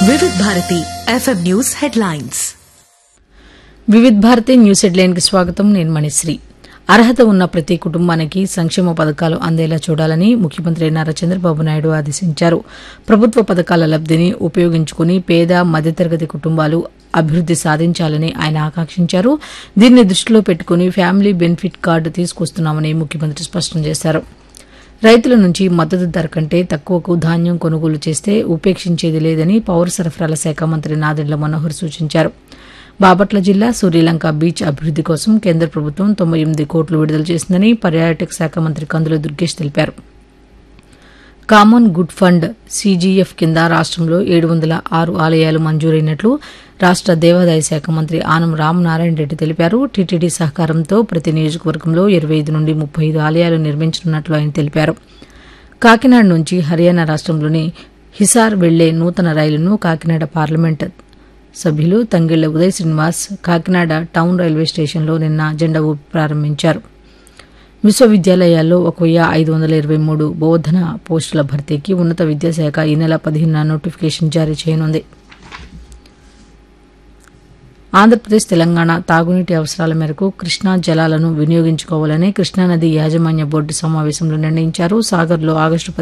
వివిధ Bharati FM news headlines Vividh Bharati news headline కి స్వాగతం నేను మణిశ్రీ అర్హత ఉన్న ప్రతి కుటుంబానికి సంక్షేమ పథకాలు అందేలా చూడాలని ముఖ్యమంత్రి నారా చంద్రబాబు నాయుడు ఆదేశించారు ప్రభుత్వ పథకాల లబ్దిని ఉపయోగించుకుని పేద మధ్యతరగతి కుటుంబాలు అభివృద్ది సాధించాలని ఆయన ఆకాంక్షించారు దీన్ని దృష్టిలో పెట్టుకుని ఫ్యామిలీ బెనిఫిట్ కార్డు తీసుకొస్తున్నామని ముఖ్యమంత్రి స్పష్టం చేశారు రైతుల నుంచి మద్దతు ధర కంటే తక్కువకు ధాన్యం కొనుగోలు చేస్తే ఉపేక్షించేది లేదని పౌర సరఫరాల శాఖ మంత్రి నాదెండ్ల మనోహర్ సూచించారు బాపట్ల జిల్లా సూర్యలంక బీచ్ అభివృద్ది కోసం కేంద్ర ప్రభుత్వం తొంభై ఎనిమిది కోట్లు విడుదల చేసిందని పర్యాటక శాఖ మంత్రి కందుల దుర్గేష్ తెలిపారు కామన్ గుడ్ ఫండ్ సీజీఎఫ్ కింద రాష్ట్రంలో ఏడు వందల ఆరు ఆలయాలు మంజూరైనట్లు రాష్ట్ర దేవాదాయ శాఖ మంత్రి ఆనం రామనారాయణ రెడ్డి తెలిపారు టీటీడీ సహకారంతో ప్రతి నియోజకవర్గంలో ఇరవై ఐదు నుండి ముప్పై ఐదు ఆలయాలు నిర్మించనున్నట్లు ఆయన తెలిపారు కాకినాడ నుంచి హర్యానా రాష్ట్రంలోని హిసార్ వెళ్లే నూతన రైలును కాకినాడ పార్లమెంట్ సభ్యులు తంగిళ్ల ఉదయ్ శ్రీనివాస్ కాకినాడ టౌన్ రైల్వే స్టేషన్లో నిన్న జెండా ఊపి ప్రారంభించారు విశ్వవిద్యాలయాల్లో ఒక వెయ్యి ఐదు వందల ఇరవై మూడు బోధన పోస్టుల భర్తీకి ఉన్నత విద్యాశాఖ ఈ నెల పదిహేనున నోటిఫికేషన్ జారీ చేయనుంది ఆంధ్రప్రదేశ్ తెలంగాణ తాగునీటి అవసరాల మేరకు కృష్ణా జలాలను వినియోగించుకోవాలని కృష్ణానది యాజమాన్య బోర్డు సమావేశంలో నిర్ణయించారు సాగర్లో ఆగస్టు